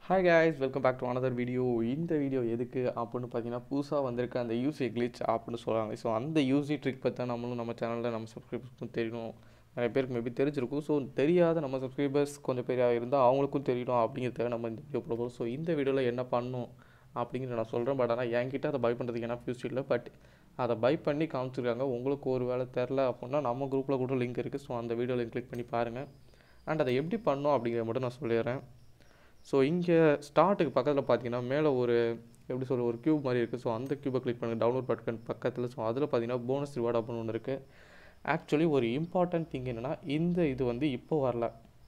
hi guys welcome back to another video இந்த video எதுக்கு அப்படின்னு பார்த்தீங்கன்னா புதுசாக வந்திருக்க அந்த யூசி glitch அப்படின்னு சொல்கிறாங்க ஸோ அந்த யூசி ட்ரிக் பற்றி தான் நம்மளும் நம்ம சேனலில் நம்ம சப்ஸ்கிரைபர்ஸ்க்கும் தெரியணும் நிறைய பேருக்கு மேபி தெரிஞ்சிருக்கும் ஸோ தெரியாத நம்ம சப்ஸ்கிரைபர்ஸ் கொஞ்சம் பேர் இருந்தால் அவங்களுக்கும் தெரியணும் அப்படிங்கிறதுக்காக நம்ம இந்த வீடியோ போட போகிறோம் ஸோ இந்த வீடியோவில் என்ன பண்ணணும் அப்படிங்கிறத நான் சொல்கிறேன் பட் ஆனால் என்கிட்ட அதை பை பண்ணுறதுக்கு என்ன ஃபியூஸ் இல்லை பட் அதை பை பண்ணி காமிச்சிருக்காங்க உங்களுக்கு ஒரு வேளை தெரில அப்படின்னா நம்ம குரூப்பில் கூட லிங்க் இருக்குது ஸோ அந்த வீடியோ லிங்க் கிளிக் பண்ணி பாருங்கள் அண்ட் அதை எப்படி பண்ணணும் அப்படிங்கிறத மட்டும் நான் சொல்லிடுறேன் ஸோ இங்கே ஸ்டார்ட்டுக்கு பக்கத்தில் பார்த்தீங்கன்னா மேலே ஒரு எப்படி சொல்ல ஒரு கியூப் மாதிரி இருக்குது ஸோ அந்த கியூபை கிளிக் பண்ணுங்கள் டவுன்லோட் பட்டன் பக்கத்தில் ஸோ அதில் பார்த்தீங்கன்னா போனஸ் ரிவார்ட் அப்படின்னு ஒன்று இருக்குது ஆக்சுவலி ஒரு இம்பார்ட்டன்ட் திங் என்னென்னா இந்த இது வந்து இப்போ வரல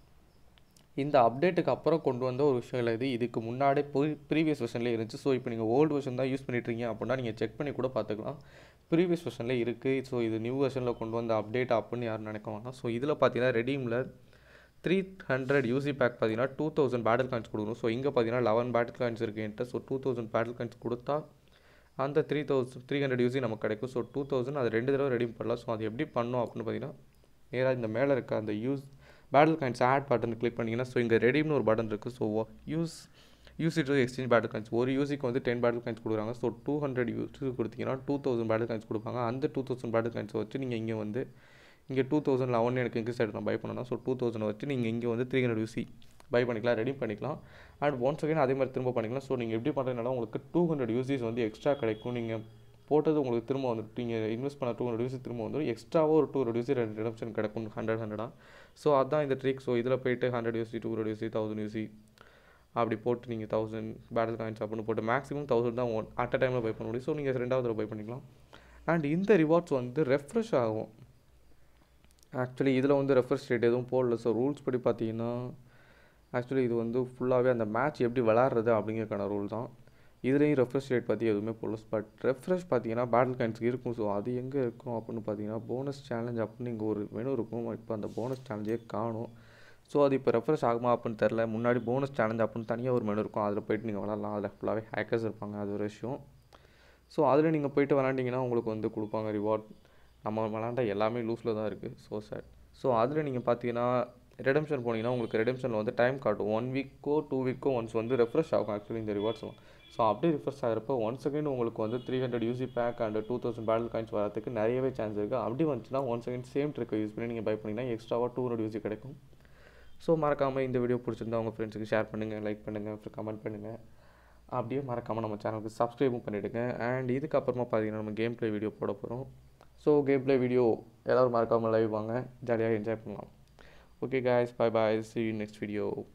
இந்த அப்டேட்டுக்கு அப்புறம் கொண்டு வந்த ஒரு விஷயம் இல்லை இது இதுக்கு முன்னாடி ப்ரீவியஸ் வெர்ஷன்லேயே இருந்துச்சு ஸோ இப்போ நீங்கள் ஓல்டு வெர்ஷன் தான் யூஸ் பண்ணிட்டுருக்கீங்க அப்படின்னா நீங்கள் செக் பண்ணி கூட பார்த்துக்கலாம் ப்ரீவியஸ் வெர்ஷனில் இருக்குது ஸோ இது நியூ வெர்ஷனில் கொண்டு வந்த அப்டேட் அப்படின்னு யாரும் நினைக்க வேணாம் ஸோ இதில் பார்த்தீங்கன்னா ரெடீமில் த்ரீ ஹண்ட்ரட் யூசி பேக் பார்த்தீங்கன்னா டூ தௌசண்ட் பேட்டில் காயின்ஸ் கொடுக்கணும் ஸோ இங்கே பார்த்தீங்கன்னா லெவன் பேட்டில் காயின்ஸ் இருக்குது என்கிட்ட so two thousand battle coins கொடுத்தா அந்த three thousand three hundred UC நமக்கு கிடைக்கும் ஸோ டூ தௌசண்ட் அது ரெண்டு தடவை ரெடீம் பண்ணலாம் ஸோ அது எப்படி பண்ணோம் அப்படின்னு பார்த்தீங்கன்னா நேராக இந்த மேலே இருக்க அந்த use battle coins add button click பண்ணிங்கன்னா ஸோ இங்கே ரெடீம்னு ஒரு பட்டன் இருக்குது so use UC to exchange battle coins ஒரு யூசிக்கு வந்து டென் பேட்டில் காயின்ஸ் கொடுக்குறாங்க ஸோ டூ ஹண்ட்ரட் யூஸுக்கு கொடுத்தீங்கன்னா டூ தௌசண்ட் பேட்டில் காயின்ஸ் கொடுப்பாங்க அந்த டூ தௌசண்ட் பேட்டில் காயின்ஸை வச்சு நீங்கள் இங்கே வந்து இங்கே டூ தௌசண்ட் லெவன் எனக்கு இன்க்ரீஸ் ஆகிட்டு நான் பை பண்ணேன்னா ஸோ டூ தௌசண்ட் வச்சு நீங்கள் இங்கே வந்து த்ரீ ஹண்ட்ரட் யூசி பை பண்ணிக்கலாம் ரெடி பண்ணிக்கலாம் அண்ட் ஒன்ஸ் அகைன் அதே மாதிரி திரும்ப பண்ணிக்கலாம் ஸோ நீங்கள் எப்படி பண்ணுறதுனால உங்களுக்கு டூ ஹண்ட்ரட் யூசிஸ் வந்து எக்ஸ்ட்ரா கிடைக்கும் நீங்கள் போட்டது உங்களுக்கு திரும்ப வந்துட்டு நீங்கள் இன்வெஸ்ட் பண்ண டூ ஹண்ட்ரட் யூசி திரும்ப வந்துடும் எக்ஸ்ட்ராவாக ஒரு டூ ஹண்ட்ரட் யூசி ரெண்டு ரிடம்ஷன் கிடைக்கும் ஹண்ட்ரட் ஹண்ட்ரடாக ஸோ அதுதான் இந்த ட்ரிக் ஸோ இதில் போயிட்டு hundred UC two hundred UC thousand UC அப்படி போட்டு நீங்கள் தௌசண்ட் பேட்டில் காயின்ஸ் அப்படின்னு போட்டு மேக்ஸிமம் தௌசண்ட் தான் ஒன் அட் அ டைமில் பை பண்ண முடியும் ஸோ நீங்கள் ரெண்டாவது தடவை பை பண்ணிக்கலாம் அண்ட் இந்த ரிவார்ட்ஸ் வந்து ரெஃப்ரெஷ் ஆகும் ஆக்சுவலி இதில் வந்து ரெஃப்ரெஷ் ரேட் எதுவும் போடல ஸோ ரூல்ஸ் படி பார்த்தீங்கன்னா ஆக்சுவலி இது வந்து ஃபுல்லாகவே அந்த மேட்ச் எப்படி விளாட்றது அப்படிங்கிறக்கான ரூல் தான் இதுலேயும் ரெஃப்ரெஷ் ரேட் பற்றி எதுவுமே போடல பட் ரெஃப்ரெஷ் பார்த்தீங்கன்னா பேட்டில் காயின்ஸ் இருக்கும் ஸோ அது எங்கே இருக்கும் அப்படின்னு பார்த்தீங்கன்னா போனஸ் சேலஞ்ச் அப்படின்னு இங்கே ஒரு மெனு இருக்கும் இப்போ அந்த போனஸ் சேலஞ்சே காணும் ஸோ அது இப்போ ரெஃப்ரெஷ் ஆகுமா அப்படின்னு தெரில முன்னாடி போனஸ் சேலஞ்ச் அப்படின்னு தனியாக ஒரு மெனு இருக்கும் அதில் போயிட்டு நீங்கள் விளாட்லாம் அதில் ஃபுல்லாகவே ஹேக்கர்ஸ் இருப்பாங்க அது ஒரு விஷயம் ஸோ அதில் நீங்கள் போயிட்டு விளாண்டிங்கன்னா உங்களுக்கு வந்து கொடுப்பாங்க ரிவார்ட் நம்ம விளாண்ட எல்லாமே லூஸில் தான் இருக்குது ஸோ சார் ஸோ அதில் நீங்கள் பார்த்தீங்கன்னா ரெடம்ஷன் போனீங்கன்னா உங்களுக்கு ரெடம்ஷனில் வந்து டைம் காட்டும் ஒன் வீக்கோ டூ வீக்கோ ஒன்ஸ் வந்து ரெஃப்ரெஷ் ஆகும் ஆக்சுவலி இந்த ரிவார்ட்ஸ்லாம் ஸோ அப்படியே ரிஃப்ரெஷ் ஆகிறப்ப ஒன் செகண்ட் உங்களுக்கு வந்து three hundred UC pack and two thousand battle coins வரதுக்கு நிறையவே சான்ஸ் இருக்குது அப்படி வந்துச்சுன்னா ஒன் செகண்ட் சேம் ட்ரிக்கை யூஸ் பண்ணி நீங்கள் பை பண்ணிங்கன்னா எக்ஸ்ட்ராவாக டூ ஹண்ட்ரட் யூசி கிடைக்கும் ஸோ மறக்காமல் இந்த வீடியோ பிடிச்சிருந்தா உங்கள் ஃப்ரெண்ட்ஸுக்கு ஷேர் பண்ணுங்கள் லைக் பண்ணுங்கள் அப்புறம் கமெண்ட் பண்ணுங்கள் அப்படியே மறக்காமல் நம்ம சேனலுக்கு சப்ஸ்கிரைபும் பண்ணிவிடுங்க அண்ட் இதுக்கப்புறமா பார்த்தீங்கன்னா நம்ம கேம் ப்ளே வீடியோ போட போகிறோம் ஸோ கேம் ப்ளே வீடியோ எல்லோரும் மறக்காமல் லைவ் வாங்க ஜாலியாக என்ஜாய் பண்ணலாம் okay guys bye bye see you next video